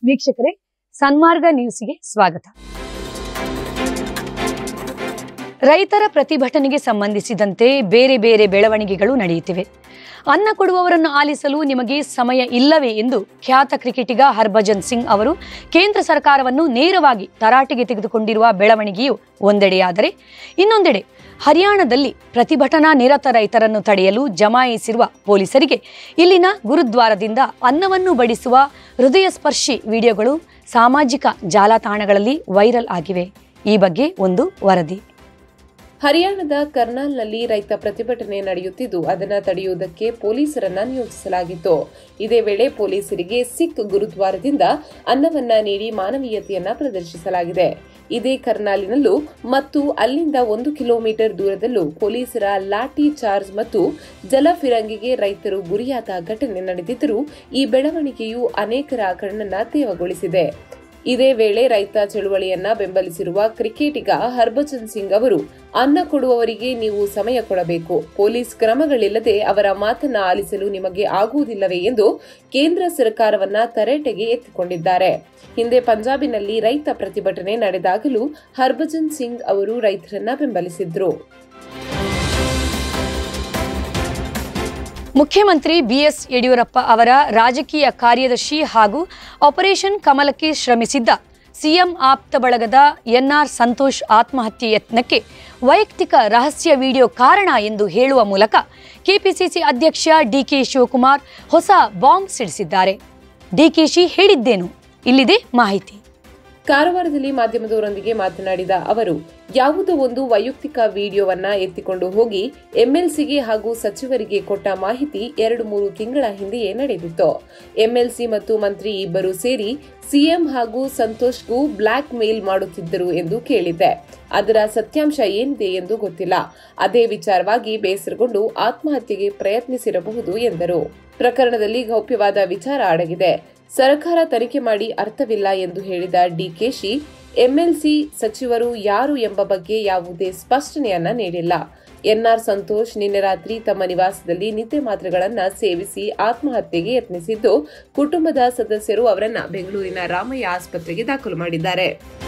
ವೀಕ್ಷಕರೇ ಸನ್ಮಾರ್ಗ ನ್ಯೂಸ್ಗೆ ಸ್ವಾಗತ ರೈತರ ಪ್ರತಿಭಟನೆಗೆ ಸಂಬಂಧಿಸಿದಂತೆ ಬೇರೆ ಬೇರೆ ಬೆಳವಣಿಗೆಗಳು ನಡೆಯುತ್ತಿವೆ ಅನ್ನ ಕೊಡುವವರನ್ನು ಆಲಿಸಲು ನಿಮಗೆ ಸಮಯ ಇಲ್ಲವೇ ಎಂದು ಖ್ಯಾತ ಕ್ರಿಕೆಟಿಗ ಹರ್ಭಜನ್ ಸಿಂಗ್ ಅವರು ಕೇಂದ್ರ ಸರ್ಕಾರವನ್ನು ನೇರವಾಗಿ ತರಾಟೆಗೆ ತೆಗೆದುಕೊಂಡಿರುವ ಬೆಳವಣಿಗೆಯು ಒಂದೆಡೆಯಾದರೆ ಇನ್ನೊಂದೆಡೆ ಹರಿಯಾಣದಲ್ಲಿ ಪ್ರತಿಭಟನಾ ನಿರತ ರೈತರನ್ನು ತಡೆಯಲು ಜಮಾಯಿಸಿರುವ ಪೊಲೀಸರಿಗೆ ಇಲ್ಲಿನ ಗುರುದ್ವಾರದಿಂದ ಅನ್ನವನ್ನು ಬಡಿಸುವ ಹೃದಯ ಸ್ಪರ್ಶಿ ವಿಡಿಯೋಗಳು ಸಾಮಾಜಿಕ ಜಾಲತಾಣಗಳಲ್ಲಿ ವೈರಲ್ ಆಗಿವೆ ಈ ಬಗ್ಗೆ ಒಂದು ವರದಿ ಹರಿಯಾಣದ ಕರ್ನಾಲ್ನಲ್ಲಿ ರೈತ ಪ್ರತಿಭಟನೆ ನಡೆಯುತ್ತಿದ್ದು ಅದನ್ನು ತಡೆಯುವುದಕ್ಕೆ ಪೊಲೀಸರನ್ನ ನಿಯೋಜಿಸಲಾಗಿತ್ತು ಇದೇ ವೇಳೆ ಪೊಲೀಸರಿಗೆ ಸಿಖ್ ಗುರುದ್ವಾರದಿಂದ ಅನ್ನವನ್ನ ನೀಡಿ ಮಾನವೀಯತೆಯನ್ನ ಪ್ರದರ್ಶಿಸಲಾಗಿದೆ ಇದೇ ಕರ್ನಾಲಿನಲ್ಲೂ ಮತ್ತು ಅಲ್ಲಿಂದ ಒಂದು ಕಿಲೋಮೀಟರ್ ದೂರದಲ್ಲೂ ಪೊಲೀಸರ ಲಾಠಿ ಚಾರ್ಜ್ ಮತ್ತು ಜಲಫಿರಂಗಿಗೆ ರೈತರು ಗುರಿಯಾದ ಘಟನೆ ನಡೆದಿದ್ದರೂ ಈ ಬೆಳವಣಿಗೆಯು ಅನೇಕರ ಕಣ್ಣನ್ನ ತೇವಗೊಳಿಸಿದೆ ಇದೇ ವೇಳೆ ರೈತ ಚಳುವಳಿಯನ್ನ ಬೆಂಬಲಿಸಿರುವ ಕ್ರಿಕೆಟಿಗ ಹರ್ಭಜನ್ ಸಿಂಗ್ ಅವರು ಅನ್ನ ಕೊಡುವವರಿಗೆ ನೀವು ಸಮಯ ಕೊಡಬೇಕು ಪೊಲೀಸ್ ಕ್ರಮಗಳಿಲ್ಲದೆ ಅವರ ಮಾತನ್ನ ಆಲಿಸಲು ನಿಮಗೆ ಆಗುವುದಿಲ್ಲವೇ ಎಂದು ಕೇಂದ್ರ ಸರ್ಕಾರವನ್ನ ತರಾಟೆಗೆ ಎತ್ತಿಕೊಂಡಿದ್ದಾರೆ ಹಿಂದೆ ಪಂಜಾಬಿನಲ್ಲಿ ರೈತ ಪ್ರತಿಭಟನೆ ನಡೆದಾಗಲೂ ಹರ್ಭಜನ್ ಸಿಂಗ್ ಅವರು ರೈತರನ್ನ ಬೆಂಬಲಿಸಿದ್ರು ಮುಖ್ಯಮಂತ್ರಿ ಬಿಎಸ್ ಯಡಿಯೂರಪ್ಪ ಅವರ ರಾಜಕೀಯ ಕಾರ್ಯದರ್ಶಿ ಹಾಗೂ ಆಪರೇಷನ್ ಕಮಲಕ್ಕೆ ಶ್ರಮಿಸಿದ್ದ ಸಿಎಂ ಆಪ್ತ ಬಳಗದ ಎನ್ಆರ್ ಸಂತೋಷ್ ಆತ್ಮಹತ್ಯೆ ಯತ್ನಕ್ಕೆ ವೈಯಕ್ತಿಕ ರಹಸ್ಯ ವಿಡಿಯೋ ಕಾರಣ ಎಂದು ಹೇಳುವ ಮೂಲಕ ಕೆಪಿಸಿಸಿ ಅಧ್ಯಕ್ಷ ಡಿಕೆ ಶಿವಕುಮಾರ್ ಹೊಸ ಬಾಂಬ್ ಸಿಡಿಸಿದ್ದಾರೆ ಡಿಕೆಶಿ ಹೇಳಿದ್ದೇನು ಇಲ್ಲಿದೆ ಮಾಹಿತಿ ಕಾರವಾರದಲ್ಲಿ ಮಾಧ್ಯಮದವರೊಂದಿಗೆ ಮಾತನಾಡಿದ ಅವರು ಯಾವುದೋ ಒಂದು ವೈಯಕ್ತಿಕ ವಿಡಿಯೋವನ್ನ ಎತ್ತಿಕೊಂಡು ಹೋಗಿ ಎಂಎಲ್ಸಿಗೆ ಹಾಗೂ ಸಚಿವರಿಗೆ ಕೊಟ್ಟ ಮಾಹಿತಿ ಎರಡು ಮೂರು ತಿಂಗಳ ಹಿಂದೆಯೇ ನಡೆದಿತ್ತು ಎಂಎಲ್ಸಿ ಮತ್ತು ಮಂತ್ರಿ ಇಬ್ಬರು ಸೇರಿ ಸಿಎಂ ಹಾಗೂ ಸಂತೋಷ್ಗೂ ಬ್ಲಾಕ್ ಮೇಲ್ ಮಾಡುತ್ತಿದ್ದರು ಎಂದು ಕೇಳಿದ್ದೆ ಅದರ ಸತ್ಯಾಂಶ ಏನಿದೆ ಎಂದು ಗೊತ್ತಿಲ್ಲ ಅದೇ ವಿಚಾರವಾಗಿ ಬೇಸರಗೊಂಡು ಆತ್ಮಹತ್ಯೆಗೆ ಪ್ರಯತ್ನಿಸಿರಬಹುದು ಎಂದರು ಪ್ರಕರಣದಲ್ಲಿ ಗೌಪ್ಯವಾದ ವಿಚಾರ ಅಡಗಿದೆ ಸರ್ಕಾರ ತನಿಖೆ ಮಾಡಿ ಅರ್ಥವಿಲ್ಲ ಎಂದು ಹೇಳಿದ ಡಿಕೆಶಿ ಎಂಎಲ್ಸಿ ಸಚಿವರು ಯಾರು ಎಂಬ ಬಗ್ಗೆ ಯಾವುದೇ ಸ್ಪಷ್ಟನೆಯನ್ನ ನೀಡಿಲ್ಲ ಎನ್ಆರ್ ಸಂತೋಷ್ ನಿನ್ನೆ ರಾತ್ರಿ ತಮ್ಮ ನಿವಾಸದಲ್ಲಿ ನಿದ್ದೆ ಮಾತ್ರೆಗಳನ್ನ ಸೇವಿಸಿ ಆತ್ಮಹತ್ಯೆಗೆ ಯತ್ನಿಸಿದ್ದು ಕುಟುಂಬದ ಸದಸ್ಯರು ಅವರನ್ನ ಬೆಂಗಳೂರಿನ ರಾಮಯ್ಯ ಆಸ್ಪತ್ರೆಗೆ ದಾಖಲು ಮಾಡಿದ್ದಾರೆ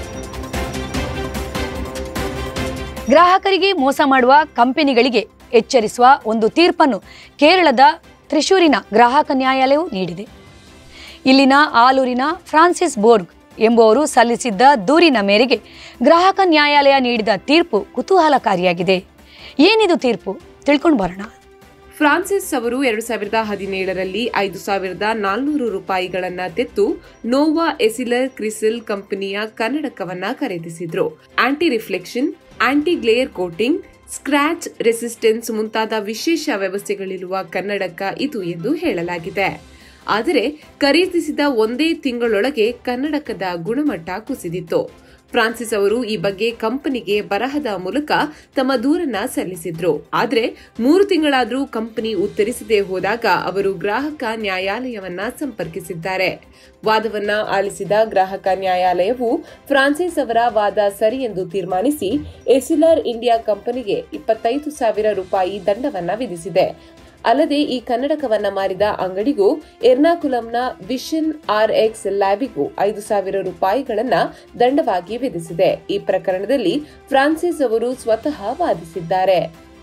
ಗ್ರಾಹಕರಿಗೆ ಮೋಸ ಮಾಡುವ ಕಂಪನಿಗಳಿಗೆ ಎಚ್ಚರಿಸುವ ಒಂದು ತೀರ್ಪನ್ನು ಕೇರಳದ ತ್ರಿಶೂರಿನ ಗ್ರಾಹಕ ನ್ಯಾಯಾಲಯವು ನೀಡಿದೆ ಇಲ್ಲಿನ ಆಲೂರಿನ ಫ್ರಾನ್ಸಿಸ್ ಬೋರ್ಗ್ ಎಂಬುವರು ಸಲ್ಲಿಸಿದ್ದ ದೂರಿನ ಮೇರೆಗೆ ಗ್ರಾಹಕ ನ್ಯಾಯಾಲಯ ನೀಡಿದ ತೀರ್ಪು ಕುತೂಹಲಕಾರಿಯಾಗಿದೆ ಏನಿದು ತೀರ್ಪು ತಿಳ್ಕೊಂಡು ಬರೋಣ ಫ್ರಾನ್ಸಿಸ್ ಅವರು ಎರಡು ಸಾವಿರದ ಹದಿನೇಳರಲ್ಲಿ ಐದು ಸಾವಿರದ ನಾಲ್ನೂರು ರೂಪಾಯಿಗಳನ್ನ ತೆತ್ತು ನೋವಾ ಎಸಿಲರ್ ಕ್ರಿಸಿಲ್ ಕಂಪನಿಯ ಕನ್ನಡಕವನ್ನ ಖರೀದಿಸಿದ್ರು anti reflection anti glare coating scratch resistance ಮುಂತಾದ ವಿಶೇಷ ವ್ಯವಸ್ಥೆಗಳಿರುವ ಕನ್ನಡಕ ಇದು ಎಂದು ಹೇಳಲಾಗಿದೆ ಆದರೆ ಖರೀದಿಸಿದ ಒಂದೇ ತಿಂಗಳೊಳಗೆ ಕನ್ನಡಕದ ಗುಣಮಟ್ಟ ಕುಸಿದಿತ್ತು ಫ್ರಾನ್ಸಿಸ್ ಅವರು ಈ ಬಗ್ಗೆ ಕಂಪನಿಗೆ ಬರಹದ ಮೂಲಕ ತಮ್ಮ ದೂರನ್ನ ಸಲ್ಲಿಸಿದ್ರು ಆದರೆ ಮೂರು ತಿಂಗಳಾದರೂ ಕಂಪನಿ ಉತ್ತರಿಸದೆ ಹೋದಾಗ ಅವರು ಗ್ರಾಹಕ ನ್ಯಾಯಾಲಯವನ್ನ ಸಂಪರ್ಕಿಸಿದ್ದಾರೆ ವಾದವನ್ನ ಆಲಿಸಿದ ಗ್ರಾಹಕ ನ್ಯಾಯಾಲಯವು ಫ್ರಾನ್ಸಿಸ್ ಅವರ ವಾದ ಸರಿ ಎಂದು ತೀರ್ಮಾನಿಸಿ ಎಸಿಲಾರ್ ಇಂಡಿಯಾ ಕಂಪನಿಗೆ ಇಪ್ಪತ್ತೈದು ಸಾವಿರ ರೂಪಾಯಿ ದಂಡವನ್ನ ವಿಧಿಸಿದೆ ಅಲ್ಲದೆ ಈ ಕನ್ನಡಕವನ್ನ ಮಾರಿದ ಅಂಗಡಿಗೂ ಎರ್ನಾಕುಲಂನ ವಿಷನ್ ಆರ್ ಎಕ್ಸ್ ಲ್ಯಾಬಿಗೂ ಐದು ಸಾವಿರ ರೂಪಾಯಿಗಳನ್ನ ದಂಡವಾಗಿ ವಿಧಿಸಿದೆ ಈ ಪ್ರಕರಣದಲ್ಲಿ ಫ್ರಾನ್ಸಿಸ್ ಅವರು ಸ್ವತಃ ವಾದಿಸಿದ್ದಾರೆ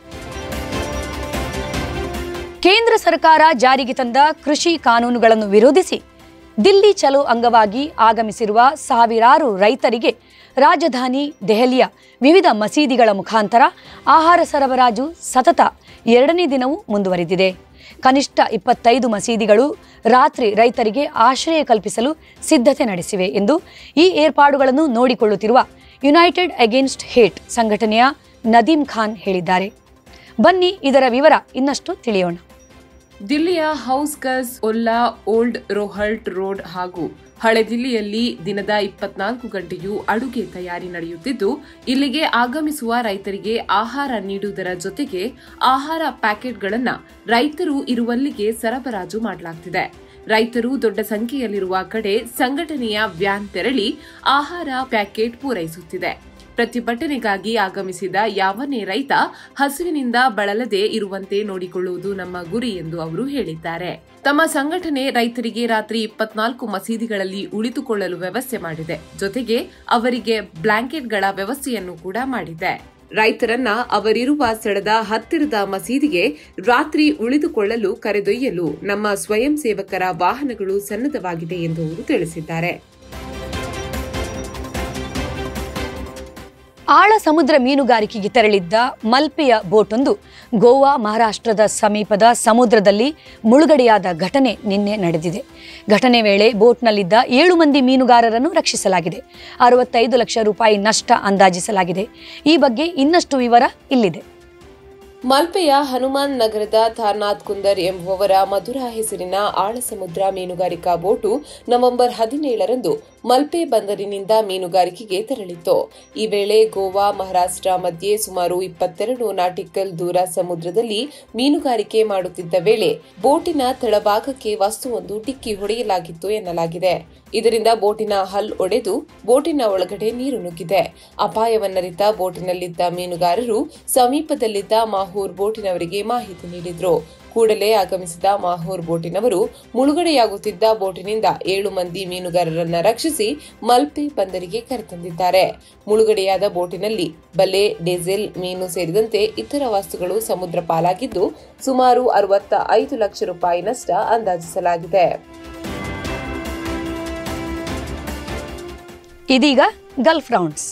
ಕೇಂದ್ರ ಸರ್ಕಾರ ಜಾರಿಗೆ ತಂದ ಕೃಷಿ ಕಾನೂನುಗಳನ್ನು ವಿರೋಧಿಸಿ ದಿಲ್ಲಿ ಚಲೋ ಅಂಗವಾಗಿ ಆಗಮಿಸಿರುವ ಸಾವಿರಾರು ರೈತರಿಗೆ ರಾಜಧಾನಿ ದೆಹಲಿಯ ವಿವಿಧ ಮಸೀದಿಗಳ ಮುಖಾಂತರ ಆಹಾರ ಸರಬರಾಜು ಸತತ ಎರಡನೇ ದಿನವೂ ಮುಂದುವರೆದಿದೆ ಕನಿಷ್ಠ ಇಪ್ಪತ್ತೈದು ಮಸೀದಿಗಳು ರಾತ್ರಿ ರೈತರಿಗೆ ಆಶ್ರಯ ಕಲ್ಪಿಸಲು ಸಿದ್ಧತೆ ನಡೆಸಿವೆ ಎಂದು ಈ ಏರ್ಪಾಡುಗಳನ್ನು ನೋಡಿಕೊಳ್ಳುತ್ತಿರುವ ಯುನೈಟೆಡ್ ಅಗೇನ್ಸ್ಟ್ ಹೇಟ್ ಸಂಘಟನೆಯ ನದೀಂ ಖಾನ್ ಹೇಳಿದ್ದಾರೆ ಬನ್ನಿ ಇದರ ವಿವರ ಇನ್ನಷ್ಟು ತಿಳಿಯೋಣ ದಿಲ್ಲಿಯ ಹೌಸ್ ಗಸ್ ಒಲ್ಲಾ ಓಲ್ಡ್ ರೋಹಲ್ಟ್ ರೋಡ್ ಹಾಗೂ ಹಳೆ ದಿಲ್ಲಿಯಲ್ಲಿ ದಿನದ ಇಪ್ಪತ್ನಾಲ್ಕು ಗಂಟೆಯೂ ಅಡುಗೆ ತಯಾರಿ ನಡೆಯುತ್ತಿದ್ದು ಇಲ್ಲಿಗೆ ಆಗಮಿಸುವ ರೈತರಿಗೆ ಆಹಾರ ನೀಡುವುದರ ಜೊತೆಗೆ ಆಹಾರ ಪ್ಯಾಕೆಟ್ಗಳನ್ನ ರೈತರು ಇರುವಲ್ಲಿಗೆ ಸರಬರಾಜು ಮಾಡಲಾಗ್ತಿದೆ ರೈತರು ದೊಡ್ಡ ಸಂಖ್ಯೆಯಲ್ಲಿರುವ ಕಡೆ ಸಂಘಟನೆಯ ವ್ಯಾನ್ ತೆರಳಿ ಆಹಾರ ಪ್ಯಾಕೆಟ್ ಪೂರೈಸುತ್ತಿದೆ ಪ್ರತಿಭಟನೆಗಾಗಿ ಆಗಮಿಸಿದ ಯಾವನೇ ರೈತ ಹಸುವಿನಿಂದ ಬಳಲದೆ ಇರುವಂತೆ ನೋಡಿಕೊಳ್ಳುವುದು ನಮ್ಮ ಗುರಿ ಎಂದು ಅವರು ಹೇಳಿದ್ದಾರೆ ತಮ್ಮ ಸಂಘಟನೆ ರೈತರಿಗೆ ರಾತ್ರಿ ಇಪ್ಪತ್ನಾಲ್ಕು ಮಸೀದಿಗಳಲ್ಲಿ ಉಳಿದುಕೊಳ್ಳಲು ವ್ಯವಸ್ಥೆ ಮಾಡಿದೆ ಜೊತೆಗೆ ಅವರಿಗೆ ಬ್ಲಾಂಕೆಟ್ಗಳ ವ್ಯವಸ್ಥೆಯನ್ನು ಕೂಡ ಮಾಡಿದೆ ರೈತರನ್ನ ಅವರಿರುವ ಸ್ಥಳದ ಹತ್ತಿರದ ಮಸೀದಿಗೆ ರಾತ್ರಿ ಉಳಿದುಕೊಳ್ಳಲು ಕರೆದೊಯ್ಯಲು ನಮ್ಮ ಸ್ವಯಂ ಸೇವಕರ ವಾಹನಗಳು ಸನ್ನದ್ಧವಾಗಿದೆ ಎಂದು ಅವರು ತಿಳಿಸಿದ್ದಾರೆ ಆಳ ಸಮುದ್ರ ಮೀನುಗಾರಿಕೆಗೆ ತೆರಳಿದ್ದ ಮಲ್ಪೆಯ ಬೋಟೊಂದು ಗೋವಾ ಮಹಾರಾಷ್ಟ್ರದ ಸಮೀಪದ ಸಮುದ್ರದಲ್ಲಿ ಮುಳುಗಡೆಯಾದ ಘಟನೆ ನಿನ್ನೆ ನಡೆದಿದೆ ಘಟನೆ ವೇಳೆ ಬೋಟ್ನಲ್ಲಿದ್ದ ಏಳು ಮಂದಿ ಮೀನುಗಾರರನ್ನು ರಕ್ಷಿಸಲಾಗಿದೆ ಅರವತ್ತೈದು ಲಕ್ಷ ರೂಪಾಯಿ ನಷ್ಟ ಅಂದಾಜಿಸಲಾಗಿದೆ ಈ ಬಗ್ಗೆ ಇನ್ನಷ್ಟು ವಿವರ ಇಲ್ಲಿದೆ ಮಲ್ಪೆಯ ಹನುಮಾನ್ ನಗರದ ತಾರ್ನಾಥ್ ಕುಂದರ್ ಎಂಬುವವರ ಮಧುರ ಹೆಸರಿನ ಆಳ ಸಮುದ್ರ ಮೀನುಗಾರಿಕಾ ಬೋಟು ನವೆಂಬರ್ ಹದಿನೇಳರಂದು ಮಲ್ಪೆ ಬಂದರಿನಿಂದ ಮೀನುಗಾರಿಕೆಗೆ ತೆರಳಿತ್ತು ಈ ವೇಳೆ ಗೋವಾ ಮಹಾರಾಷ್ಟ್ರ ಮಧ್ಯೆ ಸುಮಾರು ಇಪ್ಪತ್ತೆರಡು ನಾಟಿಕಲ್ ದೂರ ಸಮುದ್ರದಲ್ಲಿ ಮೀನುಗಾರಿಕೆ ಮಾಡುತ್ತಿದ್ದ ವೇಳೆ ಬೋಟಿನ ತಳಭಾಗಕ್ಕೆ ವಸ್ತುವೊಂದು ಡಿಕ್ಕಿ ಹೊಡೆಯಲಾಗಿತ್ತು ಎನ್ನಲಾಗಿದೆ ಇದರಿಂದ ಬೋಟಿನ ಹಲ್ ಒಡೆದು ಬೋಟಿನ ಒಳಗಡೆ ನೀರು ನುಗ್ಗಿದೆ ಅಪಾಯವನ್ನರಿತ ಬೋಟಿನಲ್ಲಿದ್ದ ಮೀನುಗಾರರು ಸಮೀಪದಲ್ಲಿದ್ದ ಮಾಹೂರ್ ಬೋಟಿನವರಿಗೆ ಮಾಹಿತಿ ನೀಡಿದ್ರು ಕೂಡಲೇ ಆಗಮಿಸಿದ ಮಾಹೂರ್ ಬೋಟಿನವರು ಮುಳುಗಡೆಯಾಗುತ್ತಿದ್ದ ಬೋಟಿನಿಂದ ಏಳು ಮಂದಿ ಮೀನುಗಾರರನ್ನ ರಕ್ಷಿಸಿ ಮಲ್ಪೆ ಬಂದರಿಗೆ ಕರೆತಂದಿದ್ದಾರೆ ಮುಳುಗಡೆಯಾದ ಬೋಟಿನಲ್ಲಿ ಬಲೆ ಡೀಸೆಲ್ ಮೀನು ಸೇರಿದಂತೆ ಇತರ ವಸ್ತುಗಳು ಸಮುದ್ರ ಪಾಲಾಗಿದ್ದು ಸುಮಾರು ಅರವತ್ತ ಐದು ಲಕ್ಷ ರೂಪಾಯಿ ನಷ್ಟ ಅಂದಾಜಿಸಲಾಗಿದೆ ಇದೀಗ ಗಲ್ಫ್ ರೌಂಡ್ಸ್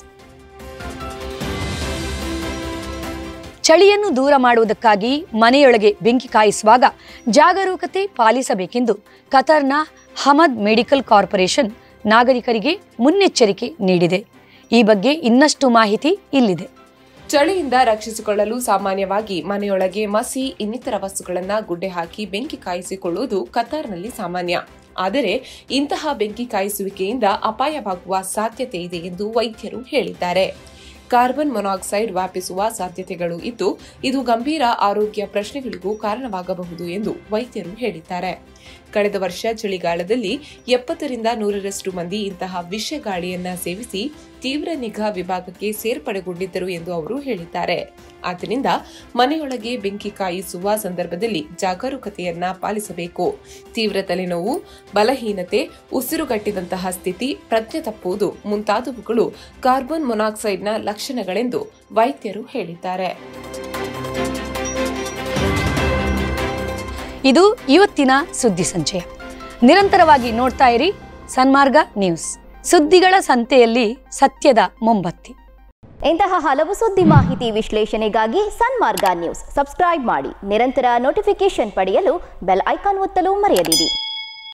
ಚಳಿಯನ್ನು ದೂರ ಮಾಡುವುದಕ್ಕಾಗಿ ಮನೆಯೊಳಗೆ ಬೆಂಕಿ ಕಾಯಿಸುವಾಗ ಜಾಗರೂಕತೆ ಪಾಲಿಸಬೇಕೆಂದು ಕತರ್ನ ಹಮದ್ ಮೆಡಿಕಲ್ ಕಾರ್ಪೊರೇಷನ್ ನಾಗರಿಕರಿಗೆ ಮುನ್ನೆಚ್ಚರಿಕೆ ನೀಡಿದೆ ಈ ಬಗ್ಗೆ ಇನ್ನಷ್ಟು ಮಾಹಿತಿ ಇಲ್ಲಿದೆ ಚಳಿಯಿಂದ ರಕ್ಷಿಸಿಕೊಳ್ಳಲು ಸಾಮಾನ್ಯವಾಗಿ ಮನೆಯೊಳಗೆ ಮಸಿ ಇನ್ನಿತರ ವಸ್ತುಗಳನ್ನ ಗುಡ್ಡೆ ಹಾಕಿ ಬೆಂಕಿ ಕಾಯಿಸಿಕೊಳ್ಳುವುದು ಕತಾರ್ನಲ್ಲಿ ಸಾಮಾನ್ಯ ಆದರೆ ಇಂತಹ ಬೆಂಕಿ ಕಾಯಿಸುವಿಕೆಯಿಂದ ಅಪಾಯವಾಗುವ ಸಾಧ್ಯತೆ ಇದೆ ಎಂದು ವೈದ್ಯರು ಹೇಳಿದ್ದಾರೆ ಕಾರ್ಬನ್ ಮೊನಾಕ್ಸೈಡ್ ವ್ಯಾಪಿಸುವ ಸಾಧ್ಯತೆಗಳು ಇದ್ದು ಇದು ಗಂಭೀರ ಆರೋಗ್ಯ ಪ್ರಶ್ನೆಗಳಿಗೂ ಕಾರಣವಾಗಬಹುದು ಎಂದು ವೈದ್ಯರು ಹೇಳಿದ್ದಾರೆ ಕಳೆದ ವರ್ಷ ಚಳಿಗಾಲದಲ್ಲಿ ಎಪ್ಪತ್ತರಿಂದ ನೂರರಷ್ಟು ಮಂದಿ ಇಂತಹ ವಿಷ ಗಾಳಿಯನ್ನ ಸೇವಿಸಿ ತೀವ್ರ ನಿಗಾ ವಿಭಾಗಕ್ಕೆ ಸೇರ್ಪಡೆಗೊಂಡಿದ್ದರು ಎಂದು ಅವರು ಹೇಳಿದ್ದಾರೆ ಆದ್ದರಿಂದ ಮನೆಯೊಳಗೆ ಬೆಂಕಿ ಕಾಯಿಸುವ ಸಂದರ್ಭದಲ್ಲಿ ಜಾಗರೂಕತೆಯನ್ನ ಪಾಲಿಸಬೇಕು ತೀವ್ರ ತಲೆನೋವು ಬಲಹೀನತೆ ಉಸಿರುಗಟ್ಟಿದಂತಹ ಸ್ಥಿತಿ ಪ್ರಜ್ಞೆ ತಪ್ಪುವುದು ಮುಂತಾದವುಗಳು ಕಾರ್ಬನ್ ಮೊನಾಕ್ಸೈಡ್ನ ಲಕ್ಷಣಗಳೆಂದು ವೈದ್ಯರು ಹೇಳಿದ್ದಾರೆ ಇದು ಇವತ್ತಿನ ಸುದ್ದಿ ಸಂಚಯ ನಿರಂತರವಾಗಿ ನೋಡ್ತಾ ಇರಿ ಸನ್ಮಾರ್ಗ ನ್ಯೂಸ್ ಸುದ್ದಿಗಳ ಸಂತೆಯಲ್ಲಿ ಸತ್ಯದ ಮೊಂಬತ್ತಿ ಇಂತಹ ಹಲವು ಸುದ್ದಿ ಮಾಹಿತಿ ವಿಶ್ಲೇಷಣೆಗಾಗಿ ಸನ್ಮಾರ್ಗ ನ್ಯೂಸ್ ಸಬ್ಸ್ಕ್ರೈಬ್ ಮಾಡಿ ನಿರಂತರ ನೋಟಿಫಿಕೇಶನ್ ಪಡೆಯಲು ಬೆಲ್ ಐಕಾನ್ ಒತ್ತಲು ಮರೆಯದಿರಿ